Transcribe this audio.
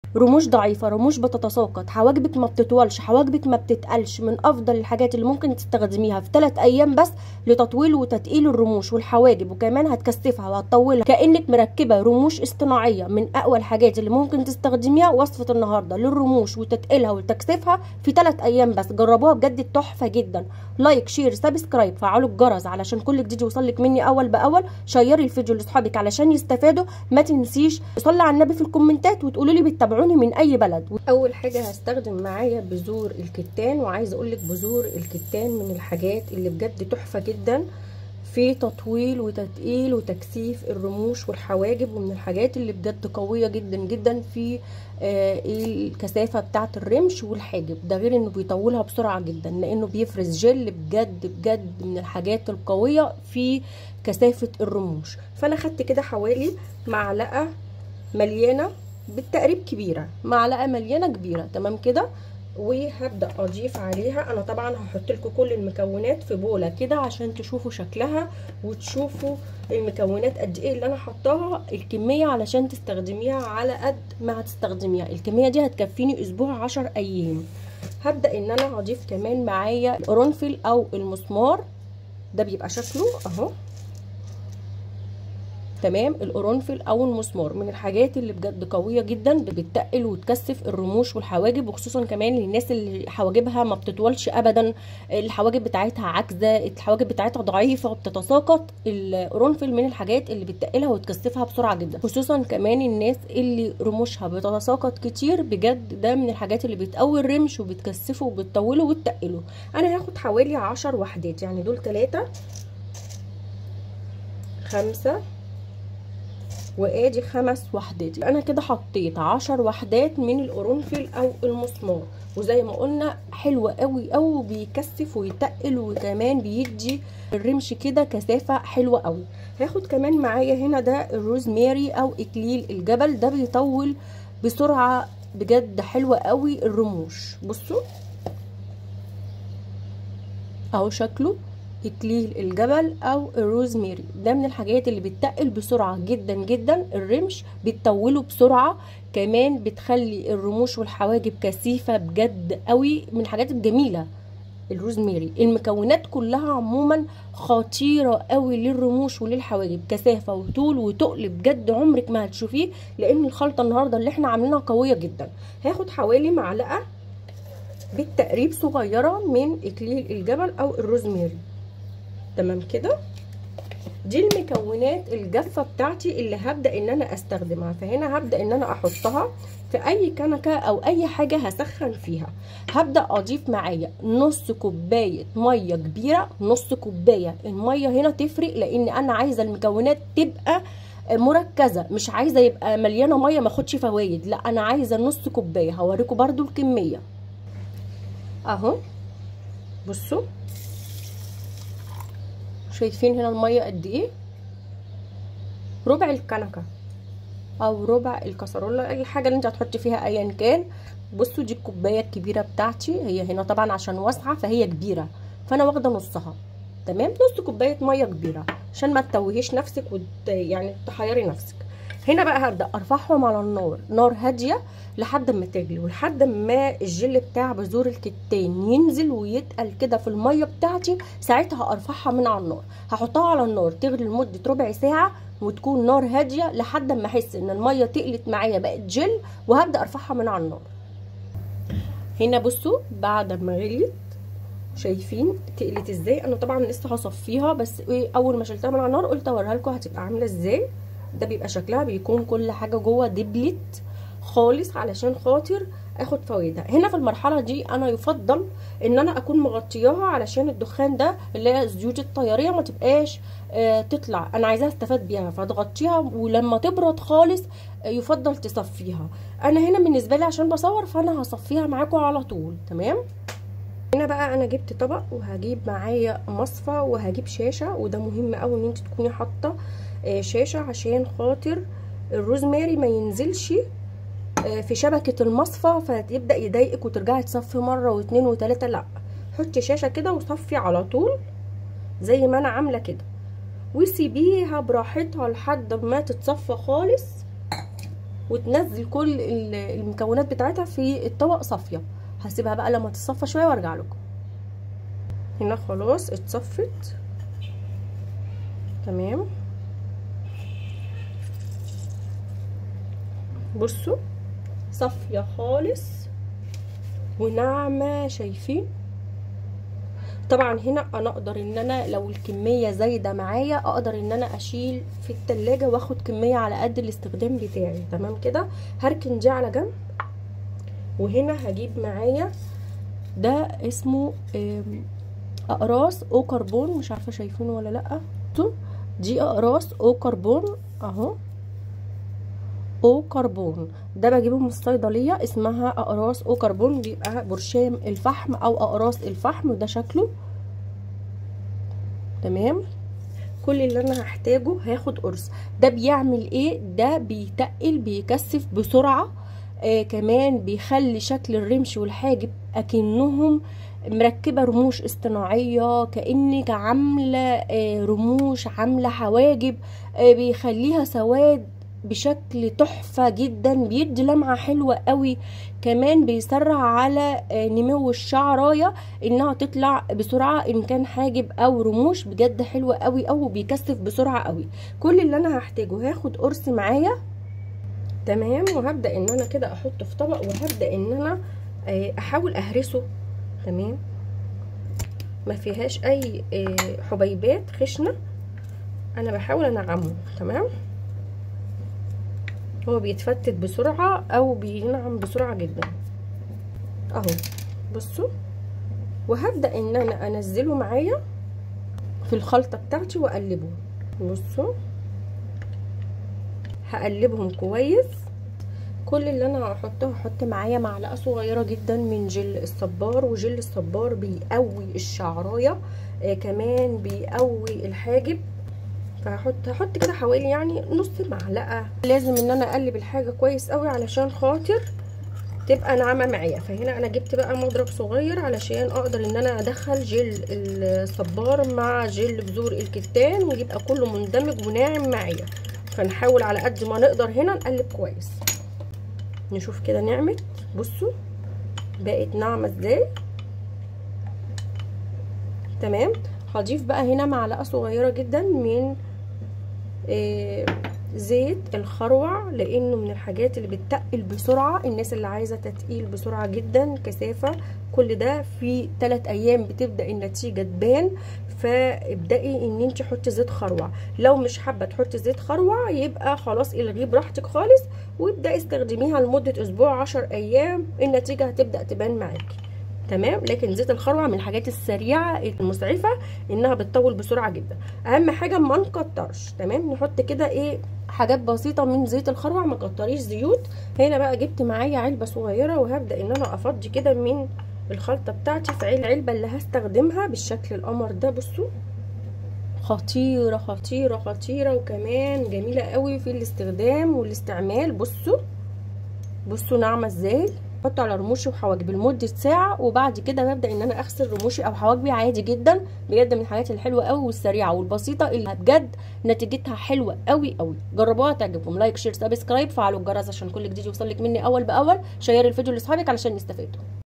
رموش ضعيفه رموش بتتساقط حواجبك ما بتطولش حواجبك ما بتتقلش من افضل الحاجات اللي ممكن تستخدميها في 3 ايام بس لتطويل وتتقيل الرموش والحواجب وكمان هتكثفها وهتطولها كانك مركبه رموش اصطناعيه من اقوى الحاجات اللي ممكن تستخدميها وصفه النهارده للرموش وتتقيلها وتكثيفها في 3 ايام بس جربوها بجد تحفه جدا لايك شير سبسكرايب فعلوا الجرس علشان كل جديد يوصلك مني اول باول شيري الفيديو لاصحابك علشان يستفادوا ما تنسيش صلي على النبي في الكومنتات وتقولوا لي بتتابعوني من اي بلد اول حاجه هستخدم معايا بذور الكتان وعايزه اقول لك بذور الكتان من الحاجات اللي بجد تحفه جدا في تطويل وتتقيل وتكثيف الرموش والحواجب ومن الحاجات اللي بجد قويه جدا جدا في آه الكثافه بتاعه الرمش والحاجب ده غير انه بيطولها بسرعه جدا لانه بيفرز جل بجد بجد من الحاجات القويه في كثافه الرموش فانا خدت كده حوالي معلقه مليانه بالتقريب كبيره معلقه مليانه كبيره تمام كده وهبدا اضيف عليها انا طبعا هحط لكم كل المكونات في بوله كده عشان تشوفوا شكلها وتشوفوا المكونات قد ايه اللي انا حطاها الكميه علشان تستخدميها على قد ما هتستخدميها الكميه دي هتكفيني اسبوع عشر ايام هبدا ان انا هضيف كمان معايا القرنفل او المسمار ده بيبقى شكله اهو تمام القرنفل او المسمار من الحاجات اللي بجد قويه جدا بتتقل وتكثف الرموش والحواجب وخصوصا كمان للناس اللي حواجبها ما بتطولش ابدا الحواجب بتاعتها عاجزه الحواجب بتاعتها ضعيفه وبتتساقط القرنفل من الحاجات اللي بتقلها وتكثفها بسرعه جدا خصوصا كمان الناس اللي رموشها بتتساقط كتير بجد ده من الحاجات اللي بتقوي الرمش وبتكثفه وبتطوله وتقله انا هاخد حوالي عشر وحدات يعني دول ثلاثة خمسة وادي خمس وحدات انا كده حطيت عشر وحدات من القرنفل او المسمار وزي ما قلنا حلو قوي قوي بيكثف ويتقل وكمان بيدي الرمش كده كثافه حلوه قوي هاخد كمان معايا هنا ده الروزماري او اكليل الجبل ده بيطول بسرعه بجد حلوه قوي الرموش بصوا اهو شكله اكليل الجبل او الروزماري ده من الحاجات اللي بتتقل بسرعه جدا جدا الرمش بتطوله بسرعه كمان بتخلي الرموش والحواجب كثيفه بجد قوي من الحاجات الجميله الروزماري المكونات كلها عموما خطيره قوي للرموش وللحواجب كثافه وطول وتقل بجد عمرك ما هتشوفيه لان الخلطه النهارده اللي احنا عاملينها قويه جدا هاخد حوالي معلقه بالتقريب صغيره من اكليل الجبل او الروزماري تمام كده دي المكونات الجافة بتاعتي اللي هبدأ ان انا استخدمها فهنا هبدأ ان انا احطها في اي كنكة او اي حاجة هسخن فيها هبدأ اضيف معايا نص كوباية مية كبيرة نص كوباية المية هنا تفرق لان انا عايزة المكونات تبقى مركزة مش عايزة يبقى مليانة مية ماخدش فوايد لا انا عايزة نص كوباية هوريكم برضو الكمية اهو بصوا شايفين هنا الميه قد ايه ربع الكنكه او ربع الكسرولة الحاجه اللي انت هتحطي فيها ايا كان بصوا دي الكوبايه الكبيره بتاعتي هي هنا طبعا عشان واسعه فهي كبيره فانا واخده نصها تمام نص كوبايه ميه كبيره عشان ما تتوهيش نفسك وت... يعني تحيري نفسك هنا بقى هبدا ارفعهم على النار نار هاديه لحد ما تغلي ولحد ما الجل بتاع بذور الكتان ينزل ويتقل كده في الميه بتاعتي ساعتها ارفعها من على النار هحطها على النار تغلي لمده ربع ساعه وتكون نار هاديه لحد ما احس ان الميه تقلت معايا بقت جل وهبدا ارفعها من على النار هنا بصوا بعد ما غليت شايفين تقلت ازاي انا طبعا لسه هصفيها بس ايه اول ما شلتها من على النار قلت اوريها لكم هتبقى عامله ازاي ده بيبقى شكلها بيكون كل حاجه جوه دبلت خالص علشان خاطر اخد فوائدها هنا في المرحله دي انا يفضل ان انا اكون مغطياها علشان الدخان ده اللي هي الزيوت الطياريه ما تبقاش آه تطلع انا عايزاها استفاد بيها فتغطيها ولما تبرد خالص آه يفضل تصفيها انا هنا بالنسبه لي عشان بصور فانا هصفيها معاكم على طول تمام هنا بقى انا جبت طبق وهجيب معايا مصفى وهجيب شاشه وده مهم قوي ان انت تكوني حاطه آه شاشه عشان خاطر الروزماري ما ينزلش في شبكة المصفى فتبدأ يضايقك وترجعي تصفي مرة واتنين وتلاتة لا حطي شاشة كده وصفي على طول زي ما انا عاملة كده وسيبيها براحتها لحد ما تتصفى خالص وتنزل كل المكونات بتاعتها في الطبق صافيه هسيبها بقى لما تتصفى شويه وارجع لكم هنا خلاص اتصفت تمام بصوا صافيه خالص وناعمه شايفين طبعا هنا انا اقدر ان انا لو الكميه زايده معايا اقدر ان انا اشيل في التلاجة واخد كميه على قد الاستخدام بتاعي تمام كده هركن دي على جنب وهنا هجيب معايا ده اسمه اقراص او كربون مش عارفه شايفينه ولا لا دي اقراص او كربون اهو او كربون ده بجيبه من الصيدليه اسمها اقراص او كربون بيبقى برشام الفحم او اقراص الفحم ده شكله تمام كل اللي انا هحتاجه هاخد قرص ده بيعمل ايه ده بيتقل بيكثف بسرعه آه كمان بيخلي شكل الرمش والحاجب اكنهم مركبة رموش اصطناعية كأنك عاملة آه رموش عاملة حواجب آه بيخليها سواد بشكل تحفة جدا بيدي لمعة حلوة قوي كمان بيسرع على نمو الشعراية انها تطلع بسرعة ان كان حاجب او رموش بجد حلوة قوي او بيكثف بسرعة قوي كل اللي انا هحتاجه هاخد قرص معايا تمام وهبدأ ان انا كده احطه في طبق وهبدأ ان انا احاول اهرسه تمام ما فيهاش اي حبيبات خشنة انا بحاول انعمه تمام هو بيتفتت بسرعة او بينعم بسرعة جدا اهو بصوا وهبدأ ان انا انزله معايا في الخلطة بتاعتي واقلبه بصوا هقلبهم كويس كل اللي انا هحطه هحط معايا معلقه صغيره جدا من جل الصبار وجل الصبار بيقوي الشعرايه آه كمان بيقوي الحاجب فهحط هحط كده حوالي يعني نص معلقه لازم ان انا اقلب الحاجه كويس قوي علشان خاطر تبقى ناعمه معايا فهنا انا جبت بقى مضرب صغير علشان اقدر ان انا ادخل جل الصبار مع جل بذور الكتان ويبقى كله مندمج وناعم معايا فنحاول على قد ما نقدر هنا نقلب كويس نشوف كده نعمت بصوا بقت ناعمه ازاي تمام هضيف بقى هنا معلقه صغيره جدا من آه زيت الخروع لانه من الحاجات اللي بتتقل بسرعه الناس اللي عايزه تتقيل بسرعه جدا كثافه كل ده في 3 ايام بتبدا النتيجه تبان فابدأي ان انت حطي زيت خروع لو مش حابه تحطي زيت خروع يبقى خلاص الغيه براحتك خالص وابدأي استخدميها لمده اسبوع 10 ايام النتيجه هتبدأ تبان معاكي تمام لكن زيت الخروع من الحاجات السريعه المسعفه انها بتطول بسرعه جدا اهم حاجه ما نكترش تمام نحط كده ايه حاجات بسيطه من زيت الخروع ما كتريش زيوت هنا بقى جبت معايا علبه صغيره وهبدا ان انا افضي كده من الخلطه بتاعتي في العلبه اللي هستخدمها بالشكل القمر ده بصوا خطيره خطيره خطيره وكمان جميله قوي في الاستخدام والاستعمال بصوا بصوا ناعمه ازاي احط على رموشي وحواجبي لمده ساعه وبعد كده ببدا ان انا اغسل رموشي او حواجبي عادي جدا بجد من الحاجات الحلوه قوي والسريعه والبسيطه اللي بجد نتيجتها حلوه قوي قوي جربوها تعجبكم لايك شير سبسكرايب فعلوا الجرس عشان كل جديد يوصلك مني اول باول شير الفيديو لاصحابك علشان يستفادوا